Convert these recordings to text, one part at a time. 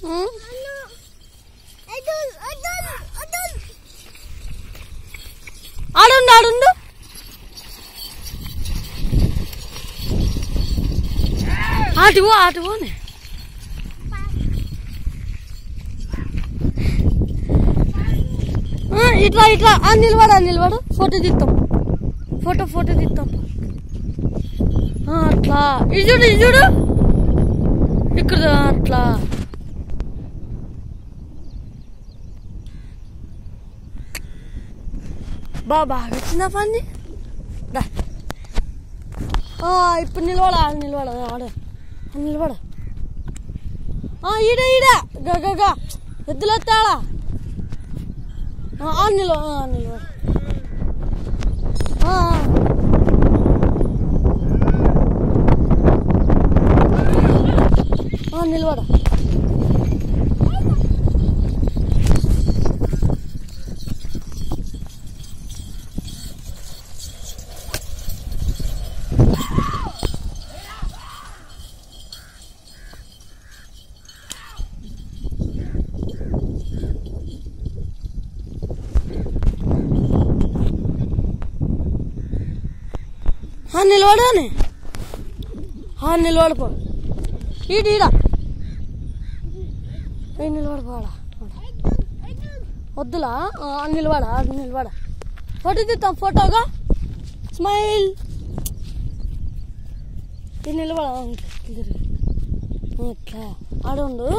ఉమ్. ఆడుండు ఆడుండు ఆటువో ఆటువోనే ఆ, ఇట్లా ఇట్లా ఆ నిలబడు ఆ నిలబడు ఫోటో తీస్తాం ఫోటో ఫోటో తీస్తాం ఆ, అట్లా ఇది చూడు ఇది చూడు ఇక్కడ అట్లా బా బాగా వచ్చిందా పని దా ఆ, ఇప్పుడు నిలబడ ఆడ నిలబడ ఆడ ఆ, నిలబడ ఆ, ఈడ ఈడ గా గా గా ఎద్దులు ఎత్తాడా ఆ, నిలవ ఆ, నిలబడ ఆ, ఆ. ఆ, నిలబడ ఆ, నిలబడని ఆ, నిలబడిపో ఈడు ఈడ ఏ నిలబడిపోడా వద్దులా ఆ, నిలబడ ఆ, నిలబడ ఫోటో తీస్తాం ఫోటోగా స్మైల్ ఈ నిలబడ ఆ, ఇట్లా, ఇట్లా తిరుగు. ఆ, ఇట్లా ఆడుండు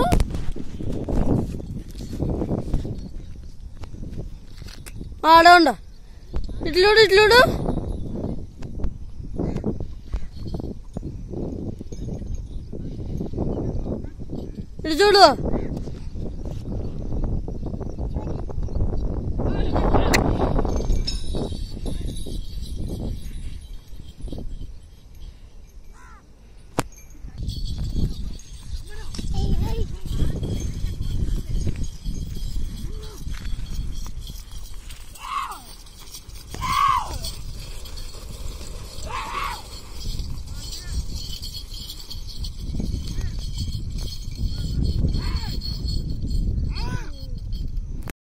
ఆడుండు ఇట్లుడు ఇట్లుడు ఇటు చూడు